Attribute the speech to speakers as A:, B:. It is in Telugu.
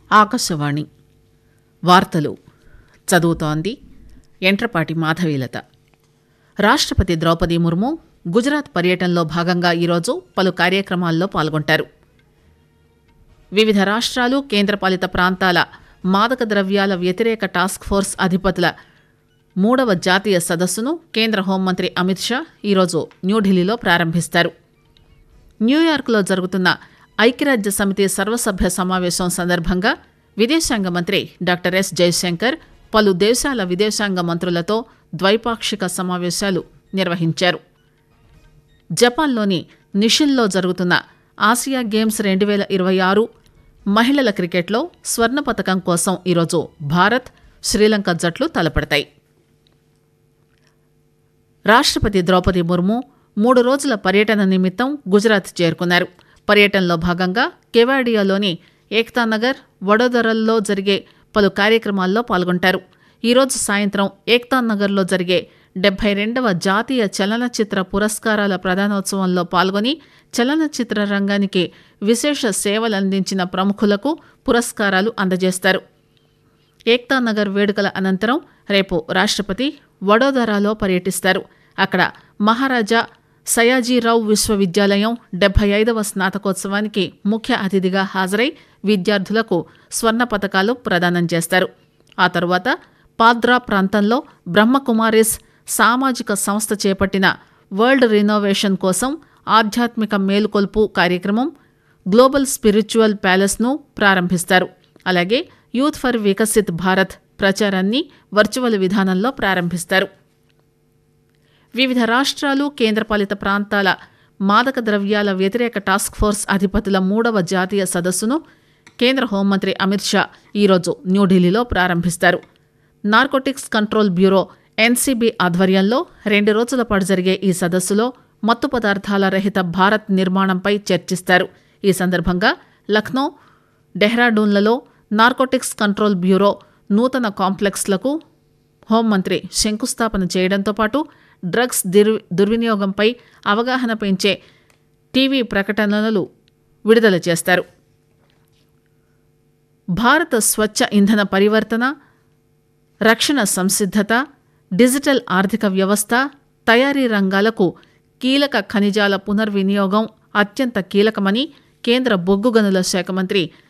A: ఆకాశవాణి వార్తలు చదువుతోంది ఎంట్రపాటి మాధవీలత రాష్ట్రపతి ద్రౌపది ముర్ము గుజరాత్ పర్యటనలో భాగంగా ఈరోజు పలు కార్యక్రమాల్లో పాల్గొంటారు వివిధ రాష్ట్రాలు కేంద్రపాలిత ప్రాంతాల మాదక ద్రవ్యాల వ్యతిరేక టాస్క్ ఫోర్స్ అధిపతుల మూడవ జాతీయ సదస్సును కేంద్ర హోంమంత్రి అమిత్ షా ఈరోజు న్యూఢిల్లీలో ప్రారంభిస్తారు న్యూయార్క్లో జరుగుతున్న ఐక్యరాజ్య సమితి సర్వసభ్య సమావేశం సందర్భంగా విదేశాంగ మంత్రి డాక్టర్ ఎస్ జయశంకర్ పలు దేశాల విదేశాంగ మంత్రులతో ద్వైపాక్షిక సమావేశాలు నిర్వహించారు జపాన్లోని నిషిన్లో జరుగుతున్న ఆసియా గేమ్స్ రెండు వేల ఇరవై ఆరు మహిళల క్రికెట్లో స్వర్ణ పథకం కోసం ఈరోజు భారత్ శ్రీలంక జట్లు తలపడతాయి రాష్ట్రపతి ద్రౌపది ముర్ము మూడు రోజుల పర్యటన నిమిత్తం గుజరాత్ చేరుకున్నారు పర్యటనలో భాగంగా కెవాడియాలోని ఏక్తానగర్ వడోదరల్లో జరిగే పలు కార్యక్రమాల్లో పాల్గొంటారు ఈరోజు సాయంత్రం ఏక్తానగర్లో జరిగే డెబ్బై రెండవ జాతీయ చలనచిత్ర పురస్కారాల ప్రధానోత్సవంలో పాల్గొని చలనచిత్ర రంగానికి విశేష సేవలందించిన ప్రముఖులకు పురస్కారాలు అందజేస్తారు ఏక్తానగర్ వేడుకల అనంతరం రేపు రాష్ట్రపతి వడోదరాలో పర్యటిస్తారు అక్కడ మహారాజా సయాజీరావు విశ్వవిద్యాలయం డెబ్బై ఐదవ స్నాతకోత్సవానికి ముఖ్య అతిథిగా హాజరై విద్యార్థులకు స్వర్ణ పథకాలు ప్రదానం చేస్తారు ఆ తరువాత పాద్రా ప్రాంతంలో బ్రహ్మకుమారిస్ సామాజిక సంస్థ చేపట్టిన వరల్డ్ రినోవేషన్ కోసం ఆధ్యాత్మిక మేలుకొల్పు కార్యక్రమం గ్లోబల్ స్పిరిచువల్ ప్యాలెస్ను ప్రారంభిస్తారు అలాగే యూత్ ఫర్ వికసిత్ భారత్ ప్రచారాన్ని వర్చువల్ విధానంలో ప్రారంభిస్తారు వివిధ రాష్ట్రాలు కేంద్రపాలిత ప్రాంతాల మాదక ద్రవ్యాల వ్యతిరేక టాస్క్ ఫోర్స్ అధిపతుల మూడవ జాతీయ సదస్సును కేంద్ర హోంమంత్రి అమిత్ షా ఈరోజు న్యూఢిల్లీలో ప్రారంభిస్తారు నార్కోటిక్స్ కంట్రోల్ బ్యూరో ఎన్సీబీ ఆధ్వర్యంలో రెండు రోజుల పాటు జరిగే ఈ సదస్సులో మత్తు పదార్థాల రహిత భారత్ నిర్మాణంపై చర్చిస్తారు ఈ సందర్భంగా లక్నో డెహ్రాడూన్లలో నార్కోటిక్స్ కంట్రోల్ బ్యూరో నూతన కాంప్లెక్స్లకు హోంమంత్రి శంకుస్థాపన చేయడంతో పాటు డ్రగ్స్ దుర్ దుర్వినియోగంపై అవగాహన పెంచే టీవీ ప్రకటనలు విడుదల చేస్తారు భారత స్వచ్ఛ ఇంధన పరివర్తన రక్షణ సంసిద్ధత డిజిటల్ ఆర్థిక వ్యవస్థ తయారీ రంగాలకు కీలక ఖనిజాల పునర్వినియోగం అత్యంత కీలకమని కేంద్ర బొగ్గు గనుల శాఖ మంత్రి